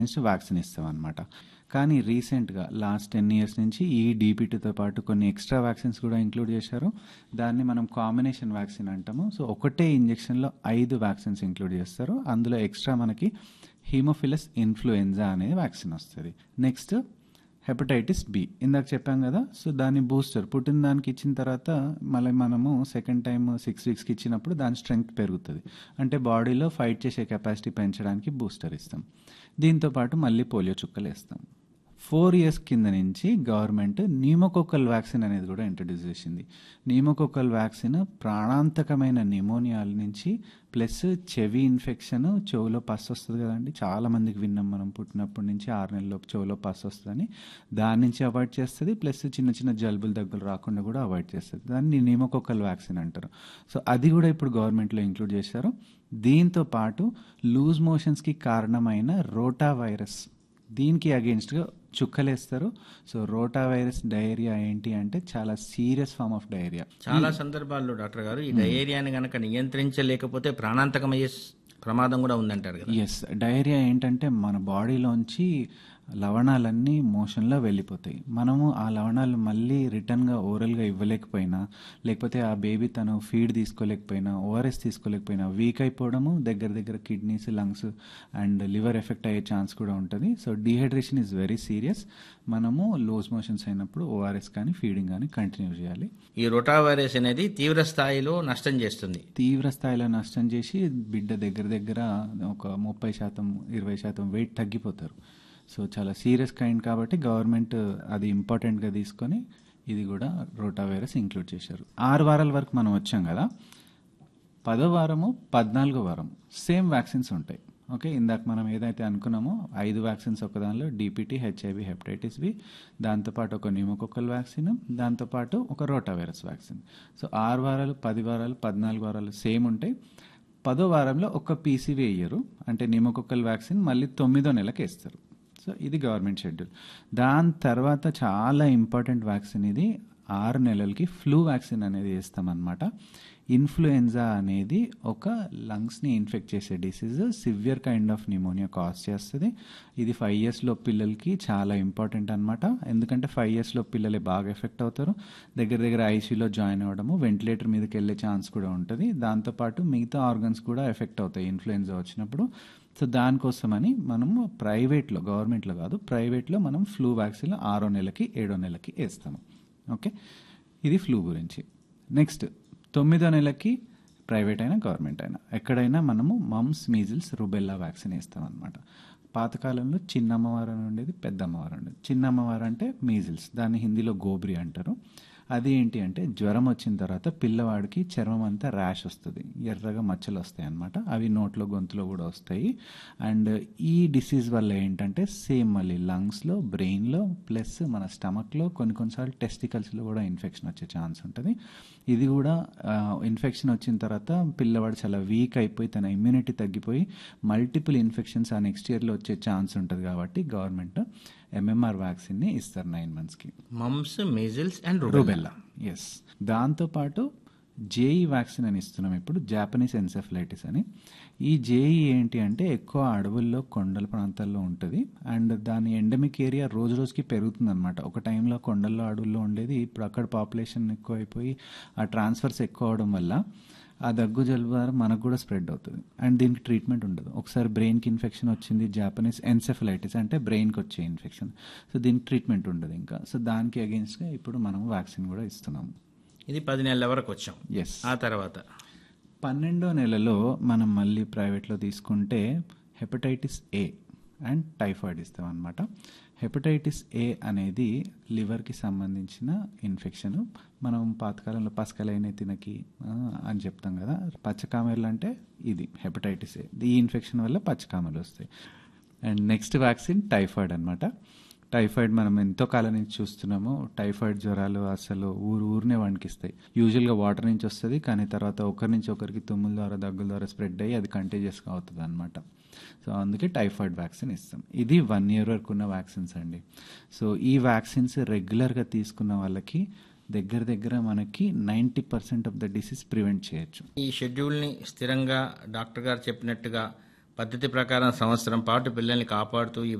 నుంచి వ్యాక్సిన్ ఇస్తాం అనమాట కానీ రీసెంట్గా లాస్ట్ టెన్ ఇయర్స్ నుంచి ఈ డీపీటీతో పాటు కొన్ని ఎక్స్ట్రా వ్యాక్సిన్స్ కూడా ఇంక్లూడ్ చేశారు దాన్ని మనం కాంబినేషన్ వ్యాక్సిన్ అంటాము సో ఒకటే ఇంజెక్షన్లో ఐదు వ్యాక్సిన్స్ ఇంక్లూడ్ చేస్తారు అందులో ఎక్స్ట్రా మనకి హీమోఫిలస్ ఇన్ఫ్లుయెన్జా అనేది వ్యాక్సిన్ వస్తుంది నెక్స్ట్ హెపటైటిస్ బి ఇందాక చెప్పాం కదా సో దాని బూస్టర్ పుట్టిన దానికి ఇచ్చిన తర్వాత మళ్ళీ మనము సెకండ్ టైం సిక్స్ వీక్స్కి ఇచ్చినప్పుడు దాని స్ట్రెంగ్త్ పెరుగుతుంది అంటే బాడీలో ఫైట్ చేసే కెపాసిటీ పెంచడానికి బూస్టర్ ఇస్తాం దీంతో పాటు మళ్ళీ పోలియో చుక్కలు వేస్తాం ఫోర్ ఇయర్స్ కింద నుంచి గవర్నమెంట్ న్యూమోకోకల్ వ్యాక్సిన్ అనేది కూడా ఇంట్రడ్యూస్ చేసింది న్యూమోకోకల్ వ్యాక్సిన్ ప్రాణాంతకమైన న్యూమోనియాల నుంచి ప్లస్ చెవి ఇన్ఫెక్షన్ చెవులో పస్ వస్తుంది కదండి చాలా మందికి విన్నాం మనం పుట్టినప్పటి నుంచి ఆరు నెలలలోపు చెవులో పస్ వస్తుందని దాని నుంచి అవాయిడ్ చేస్తుంది ప్లస్ చిన్న చిన్న జలుబులు దగ్గులు రాకుండా కూడా అవాయిడ్ చేస్తుంది దాన్ని న్యూమోకోకల్ వ్యాక్సిన్ అంటారు సో అది కూడా ఇప్పుడు గవర్నమెంట్లో ఇంక్లూడ్ చేశారు దీంతో పాటు లూజ్ మోషన్స్కి కారణమైన రోటా వైరస్ దీనికి అగేన్స్ట్గా చుక్కలేస్తారు సో రోటా వైరస్ డయేరియా ఏంటి అంటే చాలా సీరియస్ ఫార్మ్ ఆఫ్ డయేరియా చాలా సందర్భాల్లో డాక్టర్ గారు ఈ డయేరియాని గనక నియంత్రించలేకపోతే ప్రాణాంతకమయ్యే స్- ప్రమాదం కూడా ఉందంటారు కదా ఎస్ డయేరియా ఏంటంటే మన బాడీలోంచి లవణాలన్నీ మోషన్లో వెళ్ళిపోతాయి మనము ఆ లవణాలు మళ్ళీ రిటర్న్గా ఓరల్గా ఇవ్వలేకపోయినా లేకపోతే ఆ బేబీ తను ఫీడ్ తీసుకోలేకపోయినా ఓఆర్ఎస్ తీసుకోలేకపోయినా వీక్ అయిపోవడము దగ్గర దగ్గర kidneys lungs and liver effect అయ్యే ఛాన్స్ కూడా ఉంటుంది so dehydration is very serious మనము లోస్ మోషన్స్ అయినప్పుడు ఓఆర్ఎస్ కానీ ఫీడింగ్ కానీ కంటిన్యూ చేయాలి ఈ రోటా వైరస్ అనేది తీవ్ర స్థాయిలో నష్టం చేస్తుంది తీవ్ర స్థాయిలో నష్టం చేసి బిడ్డ దగ్గర దగ్గర ఒక ముప్పై శాతం ఇరవై శాతం వెయిట్ తగ్గిపోతారు సో చాలా సీరియస్ కైండ్ కాబట్టి గవర్నమెంట్ అది ఇంపార్టెంట్గా తీసుకొని ఇది కూడా రోటా వైరస్ ఇంక్లూడ్ చేశారు ఆరు వారాల వరకు మనం వచ్చాం కదా పదో వారము పద్నాలుగో వారం సేమ్ వ్యాక్సిన్స్ ఉంటాయి ఓకే ఇందాక మనం ఏదైతే అనుకున్నామో ఐదు వ్యాక్సిన్స్ ఒక దానిలో డిపిటీ హెచ్ఐవి హెపటైటిస్ బి దాంతోపాటు ఒక న్యూమోకోకల్ వ్యాక్సిన్ దాంతోపాటు ఒక రోటా వైరస్ వ్యాక్సిన్ సో ఆరు వారాలు పది వారాలు పద్నాలుగు వారాలు సేమ్ ఉంటాయి పదో వారంలో ఒక పీసీవీ వేయరు అంటే న్యూమోకోకల్ వ్యాక్సిన్ మళ్ళీ తొమ్మిదో నెలకి వేస్తారు సో ఇది గవర్నమెంట్ షెడ్యూల్ దాని తర్వాత చాలా ఇంపార్టెంట్ వ్యాక్సిన్ ఇది ఆరు నెలలకి ఫ్లూ వ్యాక్సిన్ అనేది వేస్తామన్నమాట ఇన్ఫ్లుయెన్జా అనేది ఒక లంగ్స్ని ఇన్ఫెక్ట్ చేసే disease severe kind of pneumonia cause చేస్తుంది ఇది ఫైవ్ ఇయర్స్లో పిల్లలకి చాలా ఇంపార్టెంట్ అనమాట ఎందుకంటే ఫైవ్ ఇయర్స్లో పిల్లలే బాగా ఎఫెక్ట్ అవుతారు దగ్గర దగ్గర ఐసీయూలో జాయిన్ అవ్వడము వెంటిలేటర్ మీదకి వెళ్ళే ఛాన్స్ కూడా ఉంటుంది దాంతోపాటు మిగతా ఆర్గన్స్ కూడా ఎఫెక్ట్ అవుతాయి ఇన్ఫ్లుయెన్జా వచ్చినప్పుడు సో దానికోసమని మనము ప్రైవేట్లో గవర్నమెంట్లో కాదు ప్రైవేట్లో మనం ఫ్లూ వ్యాక్సిన్ ఆరో నెలకి ఏడో నెలకి వేస్తాము ఓకే ఇది ఫ్లూ గురించి నెక్స్ట్ తొమ్మిదో నెలకి ప్రైవేట్ అయినా గవర్నమెంట్ అయినా ఎక్కడైనా మనము మమ్స్ మీజిల్స్ రుబెల్లా వ్యాక్సిన్ వేస్తాం అనమాట పాతకాలంలో చిన్న అమ్మవారు అని ఉండేది పెద్ద అమ్మవారు ఉండేది చిన్న అమ్మవారు అంటే మీజిల్స్ దాన్ని హిందీలో గోబ్రి అంటారు అది ఏంటి అంటే జ్వరం వచ్చిన తర్వాత పిల్లవాడికి చర్మం అంతా ర్యాష్ వస్తుంది ఎర్రగా మచ్చలు వస్తాయి అనమాట అవి నోట్లో గొంతులో కూడా వస్తాయి అండ్ ఈ డిసీజ్ వల్ల ఏంటంటే సేమ్ మళ్ళీ లంగ్స్లో బ్రెయిన్లో ప్లస్ మన స్టమక్లో కొన్ని కొన్నిసార్లు టెస్టికల్స్లో కూడా ఇన్ఫెక్షన్ వచ్చే ఛాన్స్ ఉంటుంది ఇది కూడా ఇన్ఫెక్షన్ వచ్చిన తర్వాత పిల్లవాడు చాలా వీక్ అయిపోయి తన ఇమ్యూనిటీ తగ్గిపోయి మల్టిపుల్ ఇన్ఫెక్షన్స్ ఆ నెక్స్ట్ ఇయర్లో వచ్చే ఛాన్స్ ఉంటుంది కాబట్టి గవర్నమెంట్ ఎంఎంఆర్ వ్యాక్సిన్ని ఇస్తారు నైన్ మంత్స్కి mumps measles and rubella yes దాంతోపాటు జేఈ వ్యాక్సిన్ అని ఇస్తున్నాం ఇప్పుడు జాపనీస్ ఎన్సెఫలైటిస్ అని ఈ జేఈ ఏంటి అంటే ఎక్కువ అడవుల్లో కొండల ప్రాంతాల్లో ఉంటుంది అండ్ దాని ఎండమిక్ ఏరియా రోజు రోజుకి పెరుగుతుంది అనమాట ఒక టైంలో కొండల్లో అడవుల్లో ఉండేది ఇప్పుడు అక్కడ పాపులేషన్ ఎక్కువ అయిపోయి ఆ ట్రాన్స్ఫర్స్ ఎక్కువ అవడం వల్ల ఆ దగ్గు జలుబు ద్వారా మనకు కూడా స్ప్రెడ్ అవుతుంది అండ్ దీనికి ట్రీట్మెంట్ ఉండదు ఒకసారి బ్రెయిన్కి ఇన్ఫెక్షన్ వచ్చింది జాపనీస్ ఎన్సెఫలైటిస్ అంటే బ్రెయిన్కి వచ్చే ఇన్ఫెక్షన్ సో దీనికి ట్రీట్మెంట్ ఉండదు ఇంకా సో దానికి అగేన్స్ట్గా ఇప్పుడు మనం వ్యాక్సిన్ కూడా ఇస్తున్నాము ఇది పది నెలల వరకు వచ్చాం ఎస్ ఆ తర్వాత పన్నెండో నెలలో మనం మళ్ళీ ప్రైవేట్లో తీసుకుంటే హెపటైటిస్ ఏ అండ్ టైఫాయిడ్ ఇస్తాం అనమాట హెపటైటిస్ ఏ అనేది లివర్కి సంబంధించిన ఇన్ఫెక్షన్ మనం పాతకాలంలో పసకలైన తినకి ఆ, అని చెప్తాం కదా పచ్చకామెర్లు అంటే ఇది హెపటైటిస్ ఏ ఈ ఇన్ఫెక్షన్ వల్ల పచ్చకామెర్లు వస్తాయి అండ్ నెక్స్ట్ వ్యాక్సిన్ టైఫాయిడ్ అనమాట టైఫాయిడ్ మనం ఎంతో కాలం నుంచి చూస్తున్నాము టైఫాయిడ్ జ్వరాలు అసలు ఊరు ఊరినే వణికిస్తాయి యూజువల్గా వాటర్ నుంచి వస్తుంది కానీ తర్వాత ఒకరి నుంచి ఒకరికి తుమ్ముల ద్వారా దగ్గుల ద్వారా స్ప్రెడ్ అయ్యి అది కంటేజియస్గా అవుతుంది అనమాట సో అందుకే టైఫాయిడ్ వ్యాక్సిన్ ఇస్తాం ఇది వన్ ఇయర్ వరకు ఉన్న వ్యాక్సిన్స్ అండి సో ఈ వ్యాక్సిన్స్ రెగ్యులర్గా తీసుకున్న వాళ్ళకి దగ్గర దగ్గర మనకి ninety percent of the disease prevent చేయొచ్చు ఈ షెడ్యూల్ని స్థిరంగా డాక్టర్ గారు చెప్పినట్టుగా పద్ధతి ప్రకారం సంవత్సరం పాటు పిల్లల్ని కాపాడుతూ ఈ